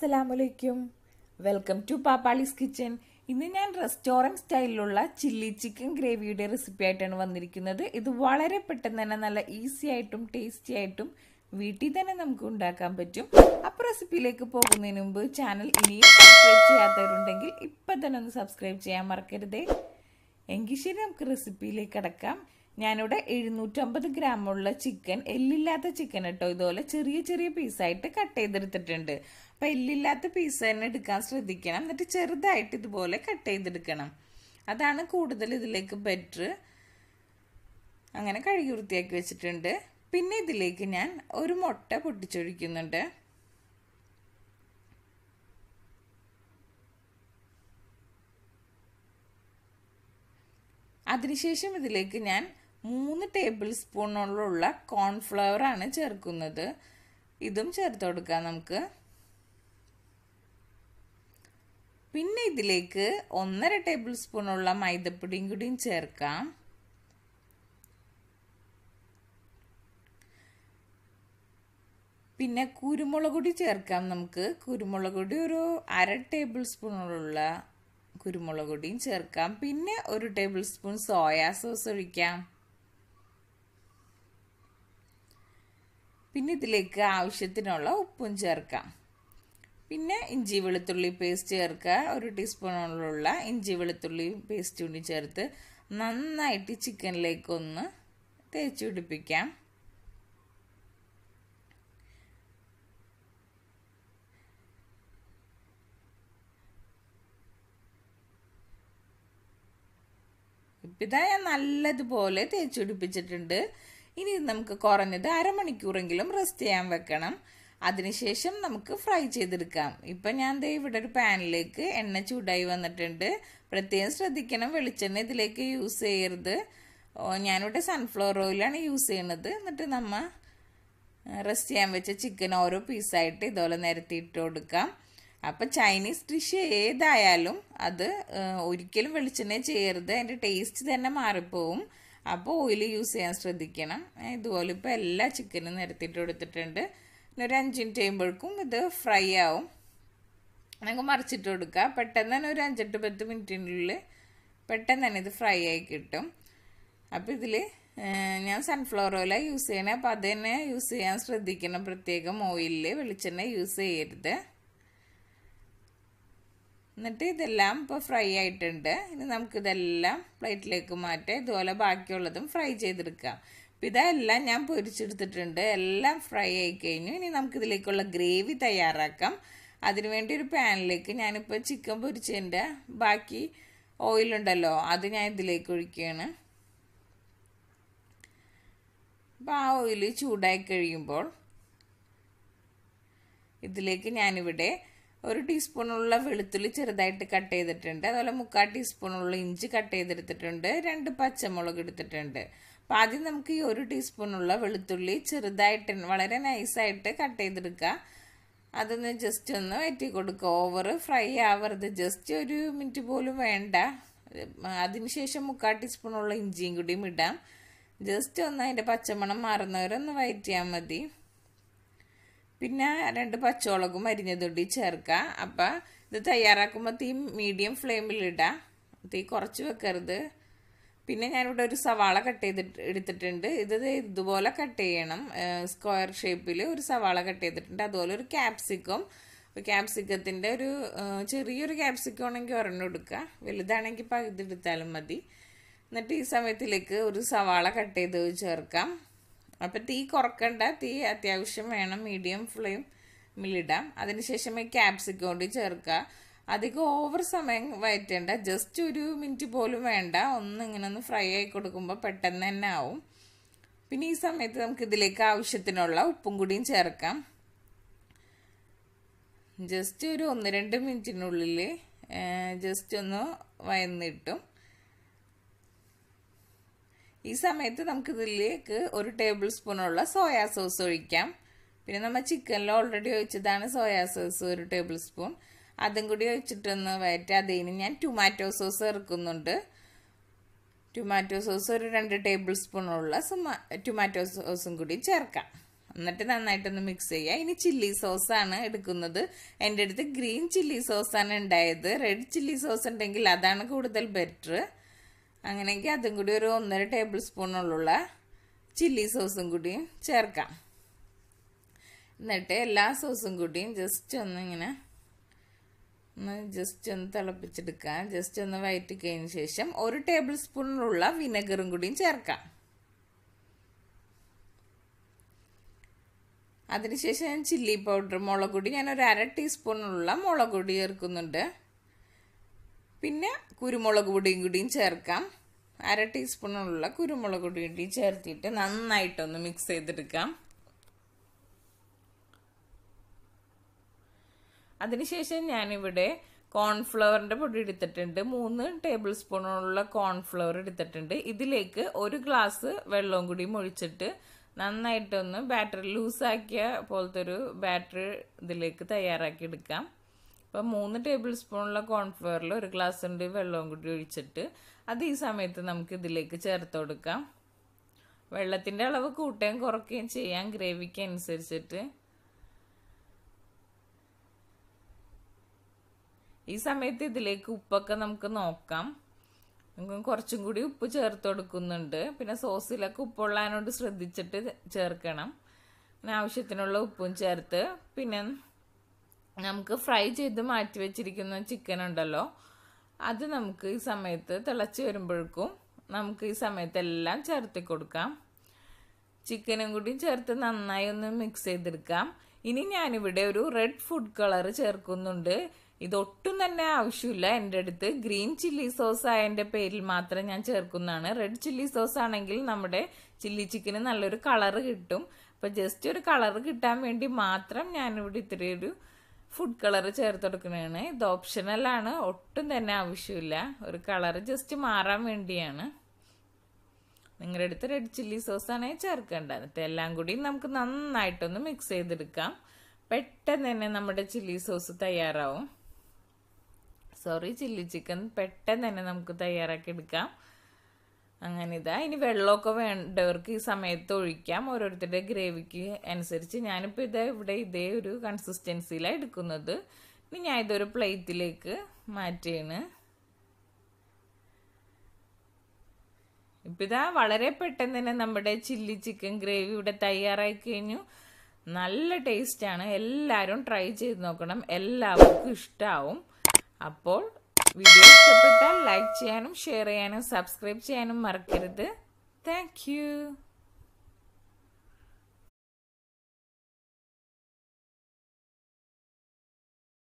അസ്സലാമലൈക്കും welcome to പാപ്പാളീസ് kitchen ഇന്ന് ഞാൻ റെസ്റ്റോറൻറ്റ് സ്റ്റൈലിലുള്ള ചില്ലി ചിക്കൻ ഗ്രേവിയുടെ റെസിപ്പി ആയിട്ടാണ് വന്നിരിക്കുന്നത് ഇത് വളരെ പെട്ടെന്ന് തന്നെ നല്ല ഈസി ആയിട്ടും ടേസ്റ്റി ആയിട്ടും വീട്ടിൽ തന്നെ നമുക്ക് ഉണ്ടാക്കാൻ പറ്റും അപ്പോൾ റെസിപ്പിയിലേക്ക് പോകുന്നതിന് മുമ്പ് ചാനൽ ഇനിയും സബ്സ്ക്രൈബ് ചെയ്യാത്തവരുണ്ടെങ്കിൽ ഇപ്പം തന്നെ ഒന്ന് സബ്സ്ക്രൈബ് ചെയ്യാൻ മറക്കരുതേ എങ്കിൽ ശരി നമുക്ക് റെസിപ്പിയിലേക്ക് കിടക്കാം ഞാനിവിടെ എഴുന്നൂറ്റമ്പത് ഗ്രാമുള്ള ചിക്കൻ എല്ലില്ലാത്ത ചിക്കൻ കേട്ടോ ഇതുപോലെ ചെറിയ ചെറിയ പീസായിട്ട് കട്ട് ചെയ്തെടുത്തിട്ടുണ്ട് അപ്പം എല്ലില്ലാത്ത പീസ് തന്നെ എടുക്കാൻ ശ്രദ്ധിക്കണം എന്നിട്ട് ചെറുതായിട്ട് ഇതുപോലെ കട്ട് ചെയ്തെടുക്കണം അതാണ് കൂടുതൽ ഇതിലേക്ക് ബെറ്റർ അങ്ങനെ കഴുകി വൃത്തിയാക്കി വെച്ചിട്ടുണ്ട് പിന്നെ ഇതിലേക്ക് ഞാൻ ഒരു മുട്ട പൊട്ടിച്ചൊഴിക്കുന്നുണ്ട് അതിനുശേഷം ഇതിലേക്ക് ഞാൻ മൂന്ന് ടേബിൾ സ്പൂണോളമുള്ള കോൺഫ്ലവർ ആണ് ചേർക്കുന്നത് ഇതും ചേർത്ത് കൊടുക്കാം നമുക്ക് പിന്നെ ഇതിലേക്ക് ഒന്നര ടേബിൾ സ്പൂണുള്ള മൈദപ്പൊടിയും കൂടിയും ചേർക്കാം പിന്നെ കുരുമുളക് പൊടി ചേർക്കാം നമുക്ക് കുരുമുളക് പൊടി ഒരു അര ടേബിൾ സ്പൂണുള്ള കുരുമുളക് പൊടിയും ചേർക്കാം പിന്നെ ഒരു ടേബിൾ സ്പൂൺ സോയാ സോസ് ഒഴിക്കാം പിന്നെ ഇതിലേക്ക് ആവശ്യത്തിനുള്ള ഉപ്പും ചേർക്കാം പിന്നെ ഇഞ്ചി വെളുത്തുള്ളി പേസ്റ്റ് ചേർക്കുക ഒരു ടീസ്പൂണോളമുള്ള ഇഞ്ചി വെളുത്തുള്ളി പേസ്റ്റ് കൂടി ചേർത്ത് നന്നായിട്ട് ചിക്കനിലേക്കൊന്ന് തേച്ച് പിടിപ്പിക്കാം ഇപ്പം ഇതാ ഞാൻ നല്ലതുപോലെ തേച്ച് പിടിപ്പിച്ചിട്ടുണ്ട് ഇനി നമുക്ക് കുറഞ്ഞത് അരമണിക്കൂറെങ്കിലും റെസ്റ്റ് ചെയ്യാൻ വെക്കണം അതിനുശേഷം നമുക്ക് ഫ്രൈ ചെയ്തെടുക്കാം ഇപ്പം ഞാൻ ദേ ഇവിടെ ഒരു പാനിലേക്ക് എണ്ണ ചൂടായി വന്നിട്ടുണ്ട് പ്രത്യേകം ശ്രദ്ധിക്കണം വെളിച്ചെണ്ണ ഇതിലേക്ക് യൂസ് ചെയ്യരുത് ഞാനിവിടെ സൺഫ്ലവർ ഓയിലാണ് യൂസ് ചെയ്യുന്നത് എന്നിട്ട് നമ്മൾ റെസ്റ്റ് ചെയ്യാൻ വെച്ച ചിക്കൻ ഓരോ പീസായിട്ട് ഇതുപോലെ നിരത്തിയിട്ട് കൊടുക്കാം അപ്പം ചൈനീസ് ഡിഷ് ഏതായാലും അത് ഒരിക്കലും വെളിച്ചെണ്ണ ചെയ്യരുത് അതിൻ്റെ ടേസ്റ്റ് തന്നെ മാറിപ്പോവും അപ്പോൾ ഓയിൽ യൂസ് ചെയ്യാൻ ശ്രദ്ധിക്കണം ഇതുപോലെ ഇപ്പോൾ എല്ലാ ചിക്കനും നിരത്തിയിട്ട് കൊടുത്തിട്ടുണ്ട് ഒരു അഞ്ച് മിനിറ്റ് കഴിയുമ്പോഴേക്കും ഇത് ഫ്രൈ ആവും നമുക്ക് മറിച്ചിട്ട് കൊടുക്കുക പെട്ടെന്ന് തന്നെ ഒരു അഞ്ചെട്ട് പത്ത് മിനിറ്റിനുള്ളിൽ പെട്ടെന്ന് തന്നെ ഇത് ഫ്രൈ ആയി കിട്ടും അപ്പോൾ ഇതിൽ ഞാൻ സൺഫ്ലവർ ഓയിലാണ് യൂസ് ചെയ്യണേ അപ്പോൾ അത് തന്നെ യൂസ് ചെയ്യാൻ ശ്രദ്ധിക്കണം പ്രത്യേകം ഓയിലിൽ വെളിച്ചെണ്ണ യൂസ് ചെയ്യരുത് എന്നിട്ട് ഇതെല്ലാം ഇപ്പോൾ ഫ്രൈ ആയിട്ടുണ്ട് ഇനി നമുക്കിതെല്ലാം പ്ലേറ്റിലേക്ക് മാറ്റാം ഇതുപോലെ ബാക്കിയുള്ളതും ഫ്രൈ ചെയ്തെടുക്കാം അപ്പം ഇതെല്ലാം ഞാൻ പൊരിച്ചെടുത്തിട്ടുണ്ട് എല്ലാം ഫ്രൈ ആയി കഴിഞ്ഞു ഇനി നമുക്കിതിലേക്കുള്ള ഗ്രേവി തയ്യാറാക്കാം അതിനുവേണ്ടി ഒരു പാനിലേക്ക് ഞാനിപ്പോൾ ചിക്കൻ പൊരിച്ചതിൻ്റെ ബാക്കി ഓയിലുണ്ടല്ലോ അത് ഞാൻ ഇതിലേക്ക് ഒഴിക്കുകയാണ് അപ്പോൾ ആ ഓയിൽ ചൂടായി കഴിയുമ്പോൾ ഇതിലേക്ക് ഞാനിവിടെ ഒരു ടീസ്പൂണുള്ള വെളുത്തുള്ളി ചെറുതായിട്ട് കട്ട് ചെയ്തിട്ടുണ്ട് അതുപോലെ മുക്കാൽ ടീസ്പൂണുള്ള ഇഞ്ചി കട്ട് ചെയ്തെടുത്തിട്ടുണ്ട് രണ്ട് പച്ചമുളക് എടുത്തിട്ടുണ്ട് അപ്പം ആദ്യം നമുക്ക് ഈ ഒരു ടീസ്പൂണുള്ള വെളുത്തുള്ളി ചെറുതായിട്ട് വളരെ നൈസായിട്ട് കട്ട് ചെയ്തെടുക്കുക അതൊന്ന് ജസ്റ്റ് ഒന്ന് വറ്റി കൊടുക്കുക ഓവർ ഫ്രൈ ആവരുത് ജസ്റ്റ് ഒരു മിനിറ്റ് പോലും വേണ്ട അതിനുശേഷം മുക്കാൽ ടീസ്പൂണുള്ള ഇഞ്ചിയും കൂടിയും ഇടാം ജസ്റ്റ് ഒന്ന് അതിൻ്റെ പച്ചമണം മാറുന്നവരൊന്ന് വയറ്റിയാൽ മതി പിന്നെ രണ്ട് പച്ചമുളകും അരിഞ്ഞതൊടി ചേർക്കുക അപ്പം ഇത് തയ്യാറാക്കുമ്പോൾ തീ മീഡിയം ഫ്ലെയിമിൽ ഇടാം തീ കുറച്ച് വെക്കരുത് പിന്നെ ഞാനിവിടെ ഒരു സവാള കട്ട് ചെയ്തിട്ട് എടുത്തിട്ടുണ്ട് ഇത് ഇതുപോലെ കട്ട് ചെയ്യണം സ്ക്വയർ ഷേപ്പിൽ ഒരു സവാള കട്ട് ചെയ്തിട്ടുണ്ട് അതുപോലെ ഒരു ക്യാപ്സിക്കം ക്യാപ്സിക്കത്തിൻ്റെ ഒരു ചെറിയൊരു ക്യാപ്സിക്കം ആണെങ്കിൽ ഒരെണ്ണം എടുക്കുക വലുതാണെങ്കിൽ പകുതി എടുത്താലും മതി എന്നിട്ട് ഈ സമയത്തിലേക്ക് ഒരു സവാള കട്ട് ചെയ്ത് ചേർക്കാം അപ്പം തീ കുറക്കണ്ട തീ അത്യാവശ്യം വേണം മീഡിയം ഫ്ലെയിമിലിടാം അതിനുശേഷം ഈ ക്യാപ്സിക്കം കൊണ്ട് ചേർക്കുക അധികം ഓവർ സമയം വയറ്റേണ്ട ജസ്റ്റ് ഒരു മിനിറ്റ് പോലും വേണ്ട ഒന്ന് ഇങ്ങനെ ഒന്ന് ഫ്രൈ ആയി കൊടുക്കുമ്പോൾ പെട്ടെന്ന് തന്നെ ആവും പിന്നെ ഈ സമയത്ത് നമുക്ക് ഇതിലേക്ക് ആവശ്യത്തിനുള്ള ഉപ്പും കൂടിയും ചേർക്കാം ജസ്റ്റ് ഒരു ഒന്ന് രണ്ട് മിനിറ്റിനുള്ളിൽ ജസ്റ്റ് ഒന്ന് വയന്നിട്ടും ഈ സമയത്ത് നമുക്ക് ഇതിലേക്ക് ഒരു ടേബിൾ സ്പൂണുള്ള സോയാ സോസ് ഒഴിക്കാം പിന്നെ നമ്മൾ ചിക്കനിൽ ഓൾറെഡി ഒഴിച്ചതാണ് സോയാ സോസ് ഒരു ടേബിൾ സ്പൂൺ അതും കൂടി ഒഴിച്ചിട്ടൊന്ന് വയറ്റി അതിന് ഞാൻ ടൊമാറ്റോ സോസ് ചേർക്കുന്നുണ്ട് ടൊമാറ്റോ സോസ് ഒരു രണ്ട് ടേബിൾ സ്പൂണുള്ള ടൊമാറ്റോ സോസും കൂടി ചേർക്കാം എന്നിട്ട് നന്നായിട്ടൊന്ന് മിക്സ് ചെയ്യുക ഇനി ചില്ലി സോസാണ് എടുക്കുന്നത് എൻ്റെ അടുത്ത് ഗ്രീൻ ചില്ലി സോസാണ് ഉണ്ടായത് റെഡ് ചില്ലി സോസ് ഉണ്ടെങ്കിൽ അതാണ് കൂടുതൽ ബെറ്റർ അങ്ങനെയെങ്കിൽ അതും കൂടി ഒരു ഒന്നര ടേബിൾ സ്പൂണുള്ള ചില്ലി സോസും കൂടിയും ചേർക്കാം എന്നിട്ട് എല്ലാ സോസും കൂടിയും ജസ്റ്റ് ഒന്ന് ഇങ്ങനെ ഒന്ന് ജസ്റ്റ് ഒന്ന് തിളപ്പിച്ചെടുക്കാം ജസ്റ്റ് ഒന്ന് വയറ്റി കഴിഞ്ഞ ശേഷം ഒരു ടേബിൾ സ്പൂണിലുള്ള വിനെഗറും കൂടിയും ചേർക്കാം അതിനുശേഷം ഞാൻ ചില്ലി പൗഡർ മുളക് പൊടി ഞാൻ ഒരു അര ടീസ്പൂണുള്ള മുളക് പൊടി ചേർക്കുന്നുണ്ട് പിന്നെ കുരുമുളക് പൊടിയും കൂടിയും ചേർക്കാം അര ടീസ്പൂണുള്ള കുരുമുളക് പൊടി കൂടി ചേർത്തിട്ട് നന്നായിട്ടൊന്ന് മിക്സ് ചെയ്തെടുക്കാം അതിനുശേഷം ഞാനിവിടെ കോൺഫ്ലവറിൻ്റെ പൊടി എടുത്തിട്ടുണ്ട് മൂന്ന് ടേബിൾ സ്പൂണുള്ള കോൺഫ്ലവർ എടുത്തിട്ടുണ്ട് ഇതിലേക്ക് ഒരു ഗ്ലാസ് വെള്ളവും കൂടി ഒഴിച്ചിട്ട് നന്നായിട്ടൊന്ന് ബാറ്റർ ലൂസാക്കിയ പോലത്തെ ഒരു ബാറ്റർ ഇതിലേക്ക് തയ്യാറാക്കി എടുക്കാം അപ്പം മൂന്ന് ടേബിൾ സ്പൂണുള്ള കോൺഫ്ലവറിൽ ഒരു ഗ്ലാസ് ഉണ്ട് വെള്ളവും കൂടി ഒഴിച്ചിട്ട് അത് ഈ സമയത്ത് നമുക്ക് ഇതിലേക്ക് ചേർത്ത് കൊടുക്കാം വെള്ളത്തിൻ്റെ അളവ് കൂട്ടുകയും കുറയ്ക്കുകയും ചെയ്യാം ഗ്രേവിക്ക് അനുസരിച്ചിട്ട് ഈ സമയത്ത് ഇതിലേക്ക് ഉപ്പൊക്കെ നമുക്ക് നോക്കാം നമുക്ക് കുറച്ചും കൂടി ഉപ്പ് ചേർത്ത് കൊടുക്കുന്നുണ്ട് പിന്നെ സോസിലൊക്കെ ഉപ്പുള്ളതിനോട് ശ്രദ്ധിച്ചിട്ട് ചേർക്കണം പിന്നെ ആവശ്യത്തിനുള്ള ഉപ്പും ചേർത്ത് പിന്നെ നമുക്ക് ഫ്രൈ ചെയ്ത് മാറ്റി വെച്ചിരിക്കുന്ന ചിക്കൻ ഉണ്ടല്ലോ അത് നമുക്ക് ഈ സമയത്ത് തിളച്ച് വരുമ്പോഴേക്കും നമുക്ക് ഈ സമയത്ത് എല്ലാം ചേർത്ത് കൊടുക്കാം ചിക്കനും കൂടി ചേർത്ത് നന്നായി ഒന്ന് മിക്സ് ചെയ്തെടുക്കാം ഇനി ഞാനിവിടെ ഒരു റെഡ് ഫുഡ് കളർ ചേർക്കുന്നുണ്ട് ഇതൊട്ടും തന്നെ ആവശ്യമില്ല എൻ്റെ അടുത്ത് ഗ്രീൻ ചില്ലി സോസ് ആയതിൻ്റെ പേരിൽ മാത്രം ഞാൻ ചേർക്കുന്നതാണ് റെഡ് ചില്ലി സോസ് ആണെങ്കിൽ നമ്മുടെ ചില്ലി ചിക്കന് നല്ലൊരു കളറ് കിട്ടും അപ്പോൾ ജസ്റ്റ് ഒരു കളറ് കിട്ടാൻ വേണ്ടി മാത്രം ഞാനിവിടെ ഇത്രയൊരു ഫുഡ് കളർ ചേർത്ത് കൊടുക്കുന്നതാണ് ഇത് ഓപ്ഷണലാണ് ഒട്ടും തന്നെ ആവശ്യമില്ല ഒരു കളർ ജസ്റ്റ് മാറാൻ വേണ്ടിയാണ് നിങ്ങളുടെ അടുത്ത് റെഡ് ചില്ലി സോസ് ആണെങ്കിൽ ചേർക്കേണ്ടത് എന്നിട്ട് എല്ലാം കൂടി നമുക്ക് നന്നായിട്ടൊന്ന് മിക്സ് ചെയ്തെടുക്കാം പെട്ടെന്ന് തന്നെ നമ്മുടെ ചില്ലി സോസ് തയ്യാറാവും സോറി ചില്ലി ചിക്കൻ പെട്ടെന്ന് തന്നെ നമുക്ക് തയ്യാറാക്കി എടുക്കാം അങ്ങനെ ഇതാ ഇനി വെള്ളമൊക്കെ വേണ്ടവർക്ക് ഈ സമയത്ത് ഒഴിക്കാം ഓരോരുത്തരുടെ ഗ്രേവിക്ക് അനുസരിച്ച് ഞാനിപ്പോൾ ഇത് ഇവിടെ ഇതേ ഒരു കൺസിസ്റ്റൻസിയിലാണ് എടുക്കുന്നത് ഇനി ഞാൻ ഇതൊരു പ്ലേറ്റിലേക്ക് മാറ്റിയാണ് ഇപ്പം ഇതാ വളരെ പെട്ടെന്ന് തന്നെ നമ്മുടെ ചില്ലി ചിക്കൻ ഗ്രേവി ഇവിടെ തയ്യാറായി കഴിഞ്ഞു നല്ല ടേസ്റ്റാണ് എല്ലാവരും ട്രൈ ചെയ്ത് നോക്കണം എല്ലാവർക്കും ഇഷ്ടമാവും അപ്പോൾ വീഡിയോ ഇഷ്ടപ്പെട്ടാൽ ലൈക്ക് ചെയ്യാനും ഷെയർ ചെയ്യാനും സബ്സ്ക്രൈബ് ചെയ്യാനും മറക്കരുത് താങ്ക്